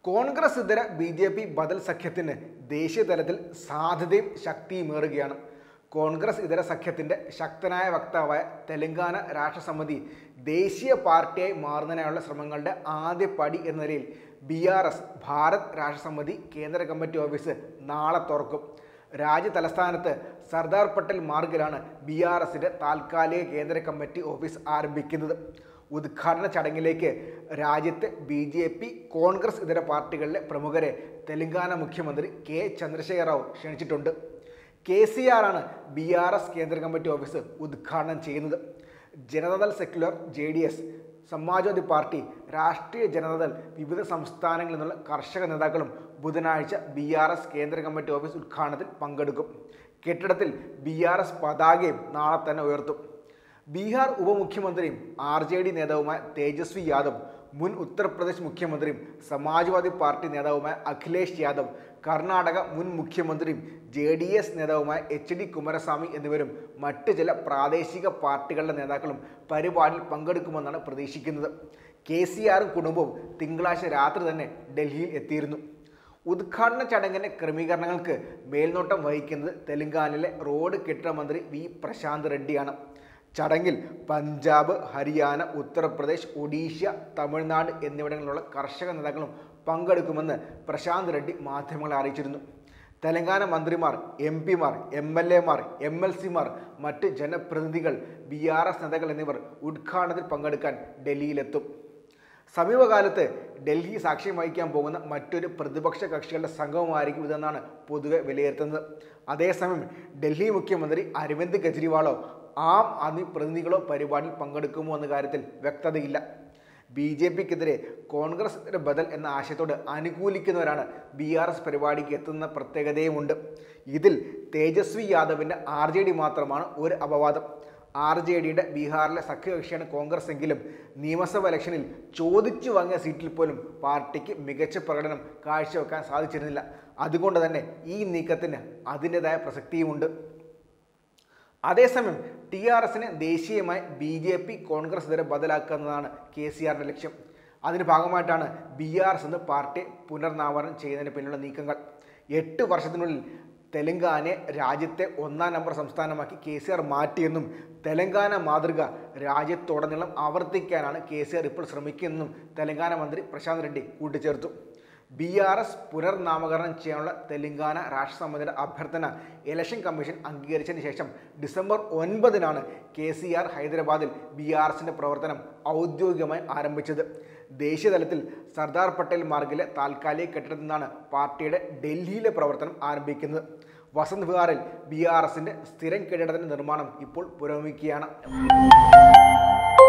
കോൺഗ്രസ് ഇതര B J P ബദൽ സഖ്യത്തിന് ദേശീയ തലത്തിൽ സാധ്യതയും ശക്തിയുമേറുകയാണ് കോൺഗ്രസ് ഇതര സഖ്യത്തിന്റെ ശക്തനായ വക്താവായ തെലങ്കാന രാഷ്ട്രസമിതി ദേശീയ പാർട്ടിയായി മാറുന്നതിനായുള്ള ശ്രമങ്ങളുടെ ആദ്യ പടി എന്ന നിലയിൽ B R S Bharat Rashtra Samithi കേന്ദ്ര കമ്മിറ്റി ഓഫീസ് നാളെ തുറക്കും രാജ്യ തലസ്ഥാനത്ത് സർദാർ പട്ടേൽ മാർഗിലാണ് ബി ആർ എസിന്റെ താൽക്കാലിക കേന്ദ്ര കമ്മിറ്റി ഓഫീസ് ആരംഭിക്കുന്നത് ഉദ്ഘാടന ചടങ്ങിലേക്ക് രാജ്യത്തെ ബി ജെ പി കോൺഗ്രസ് ഇതര പാർട്ടികളിലെ പ്രമുഖരെ തെലങ്കാന മുഖ്യമന്ത്രി കെ ചന്ദ്രശേഖര റാവു ക്ഷണിച്ചിട്ടുണ്ട് കെ സി ആർ ആണ് ബി ആർ എസ് കേന്ദ്ര കമ്മിറ്റി ഓഫീസ് ഉദ്ഘാടനം ചെയ്യുന്നത് Janata Dal secular J D S Samajwadi party Rashtriya Janata Dal വിവിധ സംസ്ഥാനങ്ങളിൽ നിന്നുള്ള കർഷക നേതാക്കളും ബുധനാഴ്ച ബി ആർ എസ് കേന്ദ്ര കമ്മിറ്റി ഓഫീസ് ഉദ്ഘാടനത്തിൽ പങ്കെടുക്കും കെട്ടിടത്തിൽ ബി ആർ എസ് പതാകയും നാളെ തന്നെ ഉയർത്തും ബീഹാർ ഉപമുഖ്യമന്ത്രിയും ആർ ജെ ഡി നേതാവുമായ തേജസ്വി യാദവ് മുൻ ഉത്തർപ്രദേശ് മുഖ്യമന്ത്രിയും സമാജ്വാദി പാർട്ടി നേതാവുമായ അഖിലേഷ് യാദവ് കർണാടക മുൻ മുഖ്യമന്ത്രിയും ജെ ഡി എസ് നേതാവുമായ എച്ച് ഡി കുമാരസ്വാമി എന്നിവരും മറ്റ് ചില പ്രാദേശിക പാർട്ടികളുടെ നേതാക്കളും പരിപാടിയിൽ പങ്കെടുക്കുമെന്നാണ് പ്രതീക്ഷിക്കുന്നത് കെ സി ആറും കുടുംബവും തിങ്കളാഴ്ച രാത്രി തന്നെ ഡൽഹിയിൽ എത്തിയിരുന്നു ഉദ്ഘാടന ചടങ്ങിന്റെ ക്രമീകരണങ്ങൾക്ക് മേൽനോട്ടം വഹിക്കുന്നത് തെലങ്കാനയിലെ റോഡ് കെട്ടിട മന്ത്രി വി പ്രശാന്ത് റെഡ്ഡിയാണ് ചടങ്ങിൽ പഞ്ചാബ് ഹരിയാന ഉത്തർപ്രദേശ് ഒഡീഷ തമിഴ്നാട് എന്നിവിടങ്ങളിലുള്ള കർഷക നേതാക്കളും പങ്കെടുക്കുമെന്ന് പ്രശാന്ത് റെഡ്ഡി മാധ്യമങ്ങളെ അറിയിച്ചിരുന്നു തെലങ്കാന മന്ത്രിമാർ എം പിമാർ എം എൽ എമാർ എം എൽ സിമാർ മറ്റ് ജനപ്രതിനിധികൾ ബി ആർ എസ് നേതാക്കൾ എന്നിവർ ഉദ്ഘാടനത്തിൽ പങ്കെടുക്കാൻ ഡൽഹിയിലെത്തും സമീപകാലത്ത് ഡൽഹി സാക്ഷ്യം വഹിക്കാൻ പോകുന്ന മറ്റൊരു പ്രതിപക്ഷ കക്ഷികളുടെ സംഘവുമായിരിക്കും ഇതെന്നാണ് പൊതുവെ വിലയിരുത്തുന്നത് അതേസമയം ഡൽഹി മുഖ്യമന്ത്രി അരവിന്ദ് കെജ്രിവാളോ ആം ആദ്മി പ്രതിനിധികളോ പരിപാടിയിൽ പങ്കെടുക്കുമോ എന്ന കാര്യത്തിൽ വ്യക്തതയില്ല ബി ജെ പിക്കെതിരെ കോൺഗ്രസ് ബദൽ എന്ന ആശയത്തോട് അനുകൂലിക്കുന്നവരാണ് ബി ആർ എസ് പരിപാടിക്ക് എത്തുന്ന പ്രത്യേകതയുമുണ്ട് ഇതിൽ തേജസ്വി യാദവിൻ്റെ ആർ ജെ ഡി മാത്രമാണ് ഒരു അപവാദം ആർ ജെ ഡിയുടെ ബീഹാറിലെ സഖ്യകക്ഷിയാണ് കോൺഗ്രസ് എങ്കിലും നിയമസഭ ഇലക്ഷനിൽ ചോദിച്ചു വാങ്ങിയ സീറ്റിൽ പോലും പാർട്ടിക്ക് മികച്ച പ്രകടനം കാഴ്ചവെക്കാൻ സാധിച്ചിരുന്നില്ല അതുകൊണ്ട് തന്നെ ഈ നീക്കത്തിന് അതിൻ്റെതായ പ്രസക്തിയുമുണ്ട് അതേസമയം ടി ആർ എസിനെ ദേശീയമായി ബി ജെ പി കോൺഗ്രസ് ഇതര ബദലാക്കുന്നതാണ് കെ സി ആറിൻ്റെ ലക്ഷ്യം അതിന് ഭാഗമായിട്ടാണ് ബി ആർ എസ് എന്ന് പാർട്ടി പുനർനാമകരണം ചെയ്യുന്നതിന് പിന്നിലുള്ള നീക്കങ്ങൾ എട്ട് വർഷത്തിനുള്ളിൽ തെലങ്കാനയെ രാജ്യത്തെ ഒന്നാം നമ്പർ സംസ്ഥാനമാക്കി കെ സി ആർ മാറ്റിയെന്നും തെലങ്കാന മാതൃക രാജ്യത്തുടനീളം ആവർത്തിക്കാനാണ് കെ സി ആർ ഇപ്പോൾ ശ്രമിക്കുന്നതെന്നും തെലങ്കാന മന്ത്രി പ്രശാന്ത് റെഡ്ഡി കൂട്ടിച്ചേർത്തു ബി ആർ എസ് പുനർനാമകരണം ചെയ്യാനുള്ള തെലങ്കാന രാഷ്ട്രസമിതിയുടെ അഭ്യർത്ഥന ഇലക്ഷൻ കമ്മീഷൻ അംഗീകരിച്ചതിന് ശേഷം ഡിസംബർ ഒൻപതിനാണ് കെ സി ആർ ഹൈദരാബാദിൽ ബി ആർ എസിൻ്റെ പ്രവർത്തനം ഔദ്യോഗികമായി ആരംഭിച്ചത് ദേശീയതലത്തിൽ സർദാർ പട്ടേൽ മാർഗിലെ താൽക്കാലിക കെട്ടിടത്തിൽ നിന്നാണ് പാർട്ടിയുടെ ഡൽഹിയിലെ പ്രവർത്തനം ആരംഭിക്കുന്നത് വസന്ത് വിഹാറിൽ ബി ആർ എസിൻ്റെ സ്ഥിരം കെട്ടിടത്തിൻ്റെ നിർമ്മാണം ഇപ്പോൾ പുരോഗമിക്കുകയാണ്